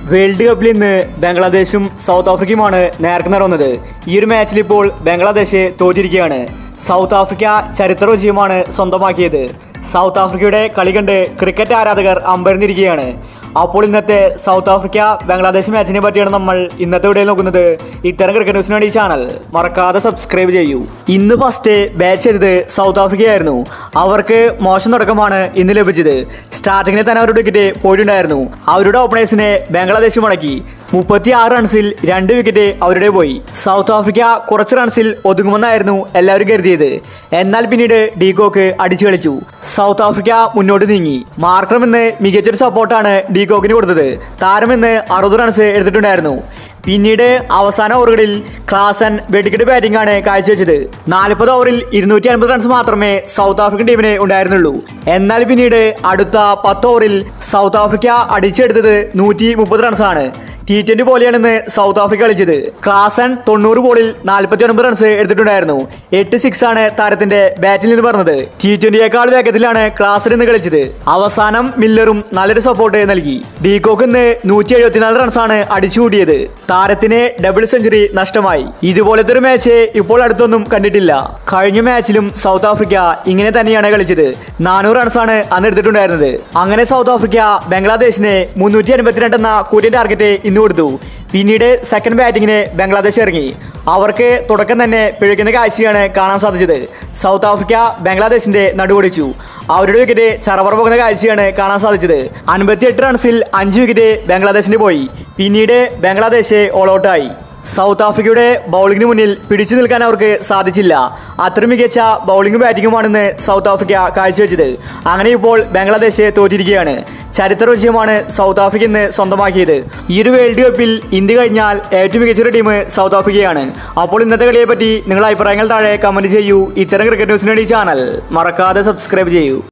world കപ്പിൽ ഇന്ന് ബംഗ്ലാദേശും south ആഫ്രിക്കയുമാണ് നേർക്ക് നിറങ്ങുന്നത് ഈ ഒരു മാച്ചിൽ ഇപ്പോൾ ബംഗ്ലാദേശ് തോറ്റിരിക്കുകയാണ് സൗത്ത് ആഫ്രിക്ക ചരിത്ര വിജയമാണ് സ്വന്തമാക്കിയത് സൗത്ത് ആഫ്രിക്കയുടെ കളി കണ്ട് ക്രിക്കറ്റ് ആരാധകർ അമ്പരന്നിരിക്കുകയാണ് അപ്പോൾ ഇന്നത്തെ സൗത്ത് ആഫ്രിക്ക ബംഗ്ലാദേശ് മാച്ചിനെ പറ്റിയാണ് നമ്മൾ ഇന്നത്തെ വീഡിയോയിൽ നോക്കുന്നത് ഇത്തരം ക്രിക്കറ്റ് ന്യൂസിന് വേണ്ടി ഈ ചാനൽ മറക്കാതെ സബ്സ്ക്രൈബ് ചെയ്യൂ ഇന്ന് ഫസ്റ്റ് ബാറ്റ് ചെയ്തത് സൗത്ത് ആഫ്രിക്കയായിരുന്നു അവർക്ക് മോശം തുടക്കമാണ് ഇന്ന് ലഭിച്ചത് സ്റ്റാർട്ടിങ്ങിൽ തന്നെ അവരുടെ വിക്കറ്റ് പോയിട്ടുണ്ടായിരുന്നു അവരുടെ ഓപ്പണേഴ്സിനെ ബംഗ്ലാദേശ് മുടക്കി മുപ്പത്തി ആറ് റൺസിൽ രണ്ട് വിക്കറ്റ് അവരുടെ പോയി സൗത്ത് ആഫ്രിക്ക കുറച്ച് റൺസിൽ ഒതുങ്ങുമെന്നായിരുന്നു എല്ലാവരും കരുതിയത് എന്നാൽ പിന്നീട് ഡീകോക്ക് അടിച്ചു കളിച്ചു സൗത്ത് ആഫ്രിക്ക മുന്നോട്ട് നീങ്ങി മാർക്രം എന്ന് മികച്ചൊരു സപ്പോർട്ടാണ് ഡീകോക്കിന് കൊടുത്തത് താരമെന്ന് അറുപത് റൺസ് എടുത്തിട്ടുണ്ടായിരുന്നു പിന്നീട് അവസാന ഓവറുകളിൽ ക്ലാസൻ വെടിക്കെട്ട് ബാറ്റിംഗ് ആണ് കാഴ്ചവെച്ചത് നാൽപ്പത് ഓവറിൽ ഇരുന്നൂറ്റി അൻപത് റൺസ് മാത്രമേ സൗത്ത് ആഫ്രിക്കൻ ടീമിന് ഉണ്ടായിരുന്നുള്ളൂ എന്നാൽ പിന്നീട് അടുത്ത പത്ത് ഓവറിൽ സൗത്ത് ആഫ്രിക്ക അടിച്ചെടുത്തത് നൂറ്റി മുപ്പത് റൺസാണ് ടി ട്വന്റി പോലെയാണെന്ന് സൗത്ത് ആഫ്രിക്ക കളിച്ചത് ക്ലാസൻ തൊണ്ണൂറ് ബോളിൽ നാൽപ്പത്തി ഒൻപത് റൺസ് എടുത്തിട്ടുണ്ടായിരുന്നു എട്ട് സിക്സ് ആണ് താരത്തിന്റെ ബാറ്റിൽ നിന്ന് പറഞ്ഞത് ടി ട്വന്റിയേക്കാൾ വേഗത്തിലാണ് ക്ലാസൻ ഇന്ന് കളിച്ചത് അവസാനം മില്ലറും നല്ലൊരു സപ്പോർട്ട് നൽകി ഡീകോക്ക് ഇന്ന് നൂറ്റി എഴുപത്തിനാല് റൺസാണ് അടിച്ചുകൂടിയത് താരത്തിന് ഡബിൾ സെഞ്ചുറി നഷ്ടമായി ഇതുപോലത്തെ ഒരു മാച്ച് ഇപ്പോൾ അടുത്തൊന്നും കണ്ടിട്ടില്ല കഴിഞ്ഞ മാച്ചിലും സൗത്ത് ആഫ്രിക്ക ഇങ്ങനെ തന്നെയാണ് കളിച്ചത് നാനൂറ് റൺസാണ് അന്ന് എടുത്തിട്ടുണ്ടായിരുന്നത് അങ്ങനെ സൗത്ത് ആഫ്രിക്ക ബംഗ്ലാദേശിനെ മുന്നൂറ്റി അൻപത്തിരണ്ട് എന്ന കൂടിയ ടാർഗറ്റ് ഇന്ന് കൊടുത്തു പിന്നീട് സെക്കൻഡ് ബാറ്റിങ്ങിന് ബംഗ്ലാദേശ് ഇറങ്ങി അവർക്ക് തുടക്കം തന്നെ പിഴയ്ക്കുന്ന കാഴ്ചയാണ് കാണാൻ സാധിച്ചത് സൗത്ത് ആഫ്രിക്ക ബംഗ്ലാദേശിന്റെ നടുവൊടിച്ചു അവരുടെ വിക്കറ്റ് ചറവറ പോകുന്ന കാഴ്ചയാണ് കാണാൻ സാധിച്ചത് അൻപത്തിയെട്ട് റൺസിൽ അഞ്ച് വിക്കറ്റ് ബംഗ്ലാദേശിന് പോയി പിന്നീട് ബംഗ്ലാദേശ് ഓൾ ഔട്ടായി സൗത്ത് ആഫ്രിക്കയുടെ ബൗളിംഗിന് മുന്നിൽ പിടിച്ചു നിൽക്കാൻ അവർക്ക് സാധിച്ചില്ല അത്ര മികച്ച ബൗളിംഗും ബാറ്റിംഗുമാണെന്ന് സൗത്ത് ആഫ്രിക്ക കാഴ്ചവെച്ചത് അങ്ങനെ ഇപ്പോൾ ബംഗ്ലാദേശ് തോറ്റിരിക്കുകയാണ് ചരിത്ര വിജയമാണ് സൗത്ത് ആഫ്രിക്ക ഇന്ന് സ്വന്തമാക്കിയത് ഈ ഒരു വേൾഡ് കപ്പിൽ ഇന്ത്യ കഴിഞ്ഞാൽ ഏറ്റവും മികച്ചൊരു ടീം സൗത്ത് ആഫ്രിക്കയാണ് അപ്പോൾ ഇന്നത്തെ കളിയെ പറ്റി നിങ്ങളുടെ അഭിപ്രായങ്ങൾ താഴെ കമന്റ് ചെയ്യൂ ഇത്തരം ക്രിക്കറ്റ് ന്യൂസിന് വേണ്ടി ചാനൽ മറക്കാതെ സബ്സ്ക്രൈബ് ചെയ്യൂ